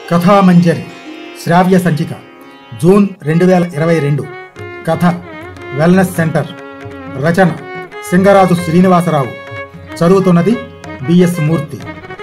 కథామంజరి శ్రావ్య సంచిక జూన్ రెండు వేల ఇరవై రెండు కథ వెల్నెస్ సెంటర్ రచన సింగరాజు శ్రీనివాసరావు చదువుతున్నది బిఎస్ మూర్తి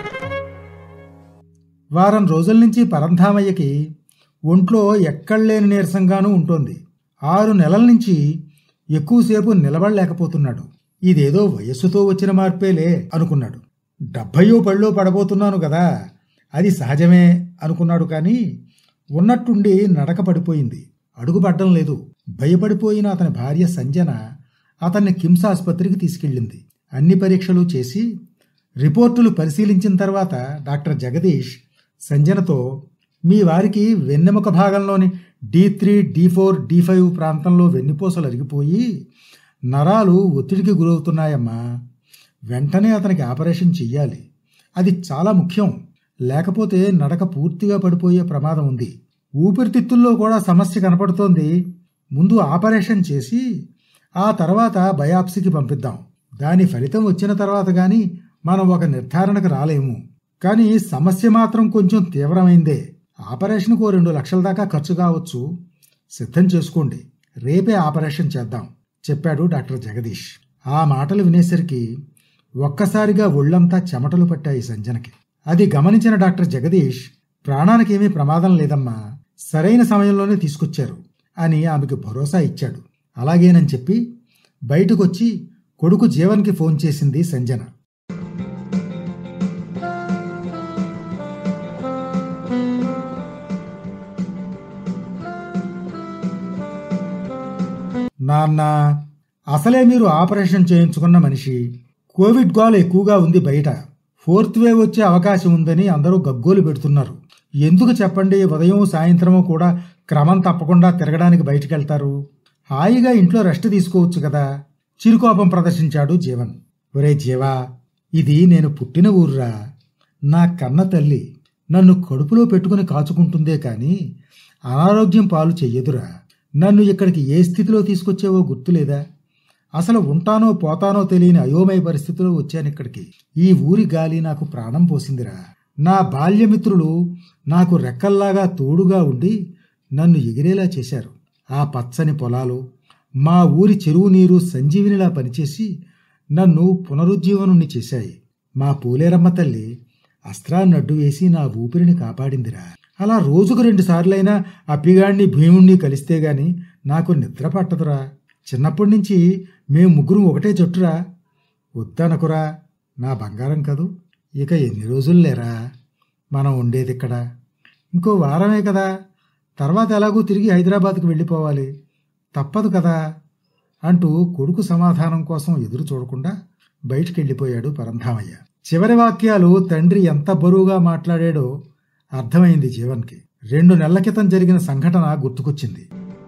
వారం రోజుల నుంచి పరంధామయ్యకి ఒంట్లో ఎక్కడలేని నీరసంగానూ ఉంటుంది ఆరు నెలల నుంచి ఎక్కువసేపు నిలబడలేకపోతున్నాడు ఇదేదో వయస్సుతో వచ్చిన మార్పేలే అనుకున్నాడు డెబ్భయో పళ్ళో పడబోతున్నాను కదా అది సహజమే అనుకున్నాడు కానీ ఉన్నట్టుండి నడక పడిపోయింది అడుగుపడ్డం లేదు భయపడిపోయిన అతని భార్య సంజన అతన్ని కిమ్స్ ఆసుపత్రికి తీసుకెళ్ళింది అన్ని పరీక్షలు చేసి రిపోర్టులు పరిశీలించిన తర్వాత డాక్టర్ జగదీష్ సంజనతో మీ వారికి వెన్నెముక భాగంలోని D three D four D five ప్రాంతంలో వెన్నుపూసలు అరిగిపోయి నరాలు ఒత్తిడికి గురవుతున్నాయమ్మా వెంటనే అతనికి ఆపరేషన్ చెయ్యాలి అది చాలా ముఖ్యం లేకపోతే నడక పూర్తిగా పడిపోయే ప్రమాదం ఉంది ఊపిరితిత్తుల్లో కూడా సమస్య కనపడుతోంది ముందు ఆపరేషన్ చేసి ఆ తర్వాత బయాప్సీకి పంపిద్దాం దాని ఫలితం వచ్చిన తర్వాత కానీ మనం ఒక నిర్ధారణకు రాలేము కానీ సమస్య మాత్రం కొంచెం తీవ్రమైందే ఆపరేషన్కు ఓ రెండు లక్షల దాకా ఖర్చు కావచ్చు సిద్ధం చేసుకోండి రేపే ఆపరేషన్ చేద్దాం చెప్పాడు డాక్టర్ జగదీష్ ఆ మాటలు వినేసరికి ఒక్కసారిగా ఒళ్ళంతా చెమటలు పట్టాయి సంజనకి అది గమనించిన డాక్టర్ జగదీష్ ప్రాణానికి ఏమీ ప్రమాదం లేదమ్మా సరైన సమయంలోనే తీసుకొచ్చారు అని ఆమెకు భరోసా ఇచ్చాడు అలాగేనని చెప్పి బయటకొచ్చి కొడుకు జీవన్కి ఫోన్ చేసింది సంజన నాన్న అసలే మీరు ఆపరేషన్ చేయించుకున్న మనిషి కోవిడ్ గోల ఎక్కువగా ఉంది బయట ఫోర్త్ వేవ్ వచ్చే అవకాశం ఉందని అందరూ గగ్గోలు పెడుతున్నారు ఎందుకు చెప్పండి ఉదయం సాయంత్రము కూడా క్రమం తప్పకుండా తిరగడానికి బయటికి వెళ్తారు హాయిగా ఇంట్లో రెస్ట్ తీసుకోవచ్చు కదా చిరుకోపం ప్రదర్శించాడు జీవన్ ఒరే జీవా ఇది నేను పుట్టిన ఊర్రా నా కన్న తల్లి నన్ను కడుపులో పెట్టుకుని కాచుకుంటుందే కానీ అనారోగ్యం పాలు చెయ్యదురా నన్ను ఇక్కడికి ఏ స్థితిలో తీసుకొచ్చావో గుర్తులేదా అసలు ఉంటానో పోతానో తెలియని అయోమయ పరిస్థితిలో వచ్చాను ఇక్కడికి ఈ ఊరి గాలి నాకు ప్రాణం పోసిందిరా నా బాల్యమిత్రులు నాకు రెక్కల్లాగా తోడుగా ఉండి నన్ను ఎగిరేలా చేశారు ఆ పచ్చని పొలాలు మా ఊరి చెరువు నీరు సంజీవినిలా పనిచేసి నన్ను పునరుజ్జీవనుణ్ణి చేశాయి మా పూలేరమ్మ తల్లి అస్త్రాన్ని అడ్డు వేసి నా ఊపిరిని కాపాడిందిరా అలా రోజుకు రెండు సార్లైనా అప్పిగాడిని భీముణ్ణి కలిస్తే గాని నాకు నిద్ర పట్టదురా చిన్నప్పటి నుంచి మేము ముగ్గురు ఒకటే జట్టురా వద్దనకురా నా బంగారం కదూ ఇక ఎన్ని రోజులు లేరా మనం ఉండేది ఇక్కడ ఇంకో వారమే కదా తర్వాత ఎలాగూ తిరిగి హైదరాబాద్కు వెళ్ళిపోవాలి తప్పదు కదా అంటూ కొడుకు సమాధానం కోసం ఎదురు చూడకుండా బయటికి వెళ్ళిపోయాడు పరంధామయ్య చివరి వాక్యాలు తండ్రి ఎంత బరువుగా మాట్లాడాడో అర్థమైంది జీవన్కి రెండు నెలల క్రితం జరిగిన సంఘటన గుర్తుకొచ్చింది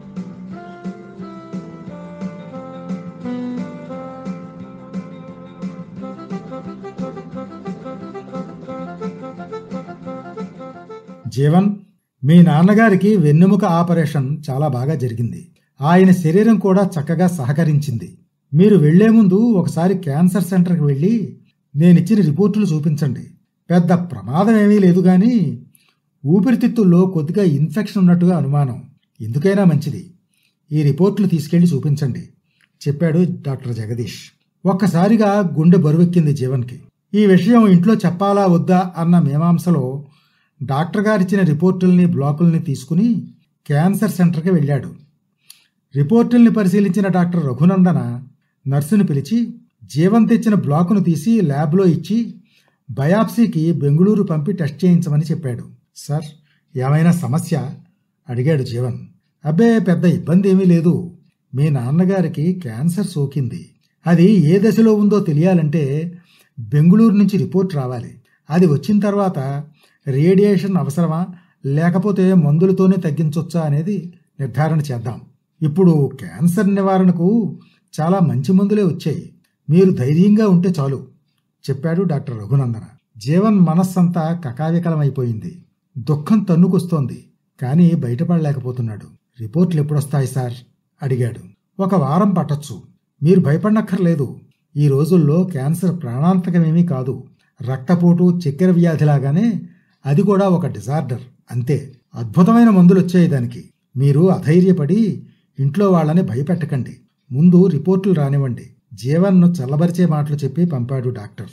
జీవన్ మీ నాన్నగారికి వెన్నెముక ఆపరేషన్ చాలా బాగా జరిగింది ఆయన శరీరం కూడా చక్కగా సహకరించింది మీరు వెళ్లే ముందు ఒకసారి క్యాన్సర్ సెంటర్కి వెళ్ళి నేనిచ్చిన రిపోర్టులు చూపించండి పెద్ద ప్రమాదం ఏమీ లేదు కానీ ఊపిరితిత్తుల్లో కొద్దిగా ఇన్ఫెక్షన్ ఉన్నట్టుగా అనుమానం ఎందుకైనా మంచిది ఈ రిపోర్టులు తీసుకెళ్లి చూపించండి చెప్పాడు డాక్టర్ జగదీష్ ఒక్కసారిగా గుండె బరువెక్కింది జీవన్కి ఈ విషయం ఇంట్లో చెప్పాలా వద్దా అన్న మీమాంసలో డాక్టర్ గారిచ్చిన రిపోర్టుల్ని బ్లాకుల్ని తీసుకుని క్యాన్సర్ సెంటర్కి వెళ్ళాడు రిపోర్టుల్ని పరిశీలించిన డాక్టర్ రఘునందన నర్సును పిలిచి జీవం తెచ్చిన బ్లాకును తీసి ల్యాబ్లో ఇచ్చి బయాప్సీకి బెంగుళూరు పంపి టెస్ట్ చేయించమని చెప్పాడు సార్ ఏమైనా సమస్య అడిగాడు జీవన్ అబ్బే పెద్ద ఇబ్బంది ఏమీ లేదు మీ నాన్నగారికి క్యాన్సర్ సోకింది అది ఏ దశలో ఉందో తెలియాలంటే బెంగుళూరు నుంచి రిపోర్ట్ రావాలి అది వచ్చిన తర్వాత రేడియేషన్ అవసరమా లేకపోతే మందులతోనే తగ్గించవచ్చా అనేది నిర్ధారణ చేద్దాం ఇప్పుడు క్యాన్సర్ నివారణకు చాలా మంచి మందులే వచ్చాయి మీరు ధైర్యంగా ఉంటే చాలు చెప్పాడు డాక్టర్ రఘునందన జీవన్ మనస్సంతా కకావికలమైపోయింది దుఃఖం తన్నుకొస్తోంది కానీ బయటపడలేకపోతున్నాడు రిపోర్ట్లు ఎప్పుడొస్తాయి సార్ అడిగాడు ఒక వారం పట్టొచ్చు మీరు భయపడనక్కర్లేదు ఈ రోజుల్లో క్యాన్సర్ ప్రాణాంతకమేమీ కాదు రక్తపోటు చక్కెర వ్యాధిలాగానే అది కూడా ఒక డిజార్డర్ అంతే అద్భుతమైన మందులు వచ్చాయి దానికి మీరు అధైర్యపడి ఇంట్లో వాళ్ళని భయపెట్టకండి ముందు రిపోర్టులు రానివ్వండి జీవన్ను చల్లబరిచే మాటలు చెప్పి పంపాడు డాక్టర్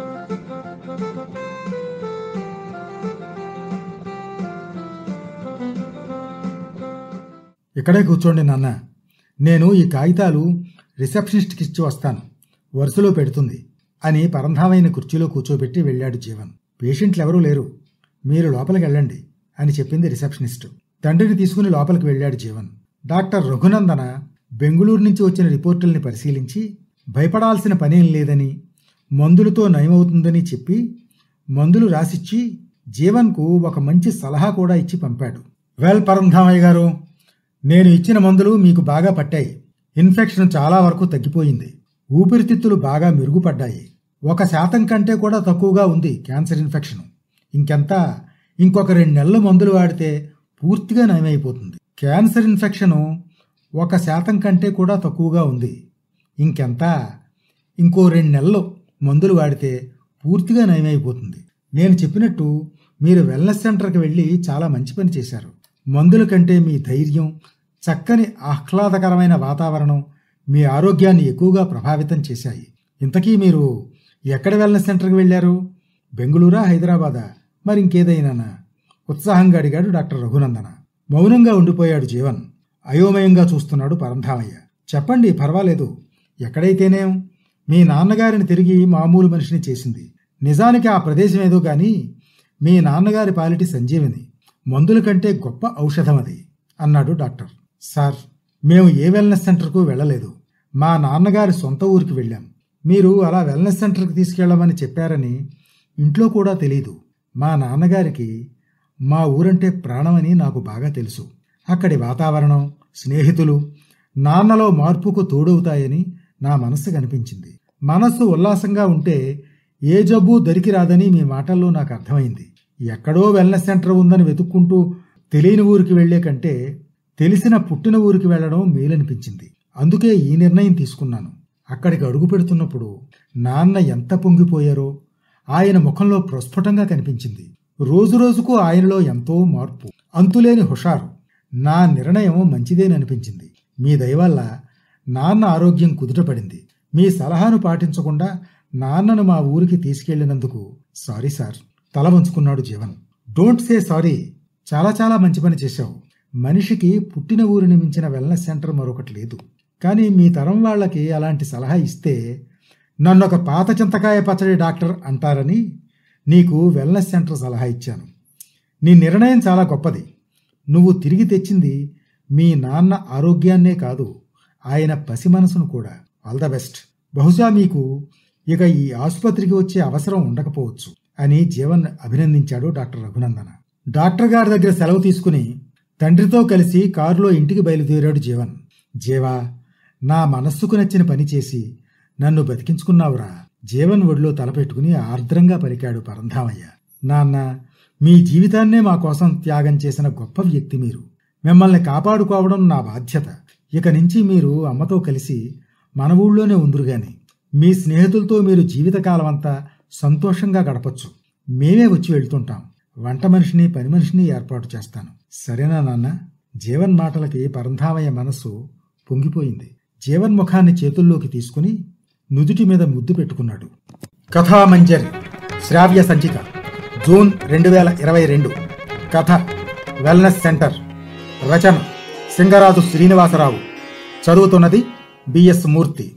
ఇక్కడే కూర్చోండి నాన్న నేను ఈ కాగితాలు రిసెప్షనిస్ట్కి ఇచ్చి వస్తాను వరుసలో పెడుతుంది అని పరంధామైన కుర్చీలో కూర్చోబెట్టి వెళ్ళాడు జీవన్ పేషెంట్లు ఎవరూ లేరు మీరు లోపలికి వెళ్ళండి అని చెప్పింది రిసెప్షనిస్ట్ తండ్రిని తీసుకుని లోపలికి వెళ్ళాడు జీవన్ డాక్టర్ రఘునందన బెంగుళూరు నుంచి వచ్చిన రిపోర్టుల్ని పరిశీలించి భయపడాల్సిన పనేం లేదని మందులతో నయమవుతుందని చెప్పి మందులు రాసిచ్చి జీవన్కు ఒక మంచి సలహా కూడా ఇచ్చి పంపాడు వెల్ పరంధామయ్య గారు నేను ఇచ్చిన మందులు మీకు బాగా పట్టాయి ఇన్ఫెక్షన్ చాలా వరకు తగ్గిపోయింది ఊపిరితిత్తులు బాగా మెరుగుపడ్డాయి ఒక శాతం కంటే కూడా తక్కువగా ఉంది క్యాన్సర్ ఇన్ఫెక్షన్ ఇంకెంత ఇంకొక రెండు నెలలు మందులు వాడితే పూర్తిగా నయమైపోతుంది క్యాన్సర్ ఇన్ఫెక్షను ఒక శాతం కంటే కూడా తక్కువగా ఉంది ఇంకెంత ఇంకో రెండు నెలలు మందులు వాడితే పూర్తిగా నయమైపోతుంది నేను చెప్పినట్టు మీరు వెల్నెస్ సెంటర్కి వెళ్ళి చాలా మంచి పని చేశారు మందుల కంటే మీ ధైర్యం చక్కని ఆహ్లాదకరమైన వాతావరణం మీ ఆరోగ్యాన్ని ఎక్కువగా ప్రభావితం చేశాయి ఇంతకీ మీరు ఎక్కడ వెల్నెస్ సెంటర్కి వెళ్ళారు బెంగళూరా హైదరాబాదా మరి ఇంకేదైనా ఉత్సాహంగా అడిగాడు డాక్టర్ రఘునందన మౌనంగా ఉండిపోయాడు జీవన్ అయోమయంగా చూస్తున్నాడు పరంధామయ్య చెప్పండి పర్వాలేదు ఎక్కడైతేనేం మీ నాన్నగారిని తిరిగి మామూలు మనిషిని చేసింది నిజానికి ఆ ప్రదేశం ఏదో కానీ మీ నాన్నగారి పాలిటి సంజీవిని మందుల కంటే గొప్ప ఔషధం అది అన్నాడు డాక్టర్ సార్ మేము ఏ వెల్నెస్ సెంటర్కు వెళ్ళలేదు మా నాన్నగారి సొంత ఊరికి వెళ్ళాం మీరు అలా వెల్నెస్ సెంటర్కి తీసుకెళ్ళమని చెప్పారని ఇంట్లో కూడా తెలీదు మా నాన్నగారికి మా ఊరంటే ప్రాణమని నాకు బాగా తెలుసు అక్కడి వాతావరణం స్నేహితులు నాన్నలో మార్పుకు తోడవుతాయని నా మనస్సు కనిపించింది మనస్సు ఉల్లాసంగా ఉంటే ఏ జబ్బు దరికి రాదని మీ మాటల్లో నాకు అర్థమైంది ఎక్కడో వెల్నెస్ సెంటర్ ఉందని వెతుక్కుంటూ తెలియని ఊరికి వెళ్లే కంటే తెలిసిన పుట్టిన ఊరికి వెళ్లడం మేలనిపించింది అందుకే ఈ నిర్ణయం తీసుకున్నాను అక్కడికి అడుగు పెడుతున్నప్పుడు నాన్న ఎంత పొంగిపోయారో ఆయన ముఖంలో ప్రస్ఫుటంగా కనిపించింది రోజురోజుకు ఆయనలో ఎంతో మార్పు అంతులేని హుషారు నా నిర్ణయం మంచిదేననిపించింది మీ దయవల్ల నాన్న ఆరోగ్యం కుదుటపడింది మీ సలహాను పాటించకుండా నాన్నను మా ఊరికి తీసుకెళ్లినందుకు సారీ సార్ తల వంచుకున్నాడు జీవన్ డోంట్ సే సారీ చాలా చాలా మంచి పని చేశావు మనిషికి పుట్టిన ఊరిని మించిన వెల్నెస్ సెంటర్ మరొకటి లేదు కానీ మీ తరం వాళ్ళకి అలాంటి సలహా ఇస్తే నన్ను ఒక పాత చింతకాయ పచ్చడి డాక్టర్ అంటారని నీకు వెల్నెస్ సెంటర్ సలహా ఇచ్చాను నీ నిర్ణయం చాలా గొప్పది నువ్వు తిరిగి తెచ్చింది మీ నాన్న ఆరోగ్యాన్నే కాదు ఆయన పసి మనసును కూడా ఆల్ ద బెస్ట్ బహుశా మీకు ఇక ఈ ఆసుపత్రికి వచ్చే అవసరం ఉండకపోవచ్చు అని జీవన్ అభినందించాడు డాక్టర్ రఘునందన డాక్టర్ గారి దగ్గర సెలవు తీసుకుని తండ్రితో కలిసి కారులో ఇంటికి బయలుదేరాడు జీవన్ జీవా నా మనస్సుకు నచ్చిన పని చేసి నన్ను బతికించుకున్నావురా జీవన్ ఒడిలో తలపెట్టుకుని ఆర్ద్రంగా పలికాడు పరంధామయ్య నాన్న మీ జీవితాన్నే మా కోసం త్యాగం చేసిన గొప్ప వ్యక్తి మీరు మిమ్మల్ని కాపాడుకోవడం నా బాధ్యత ఇక నుంచి మీరు అమ్మతో కలిసి మన ఊళ్ళోనే ఉందురుగాని మీ స్నేహితులతో మీరు జీవితకాలం అంతా సంతోషంగా గడపచ్చు మేమే వచ్చి వెళ్తుంటాం వంట మనిషిని పని మనిషిని ఏర్పాటు చేస్తాను సరేనా నాన్న జీవన్ మాటలకి పరంధామయ్య మనస్సు పొంగిపోయింది జీవన్ ముఖాన్ని చేతుల్లోకి తీసుకుని నుదుటి మీద ముద్దు పెట్టుకున్నాడు కథామంజరి శ్రావ్య సంచిక జూన్ రెండు వేల ఇరవై రెండు కథ వెల్నెస్ సెంటర్ రచన సింగరాజు శ్రీనివాసరావు చదువుతున్నది బిఎస్ మూర్తి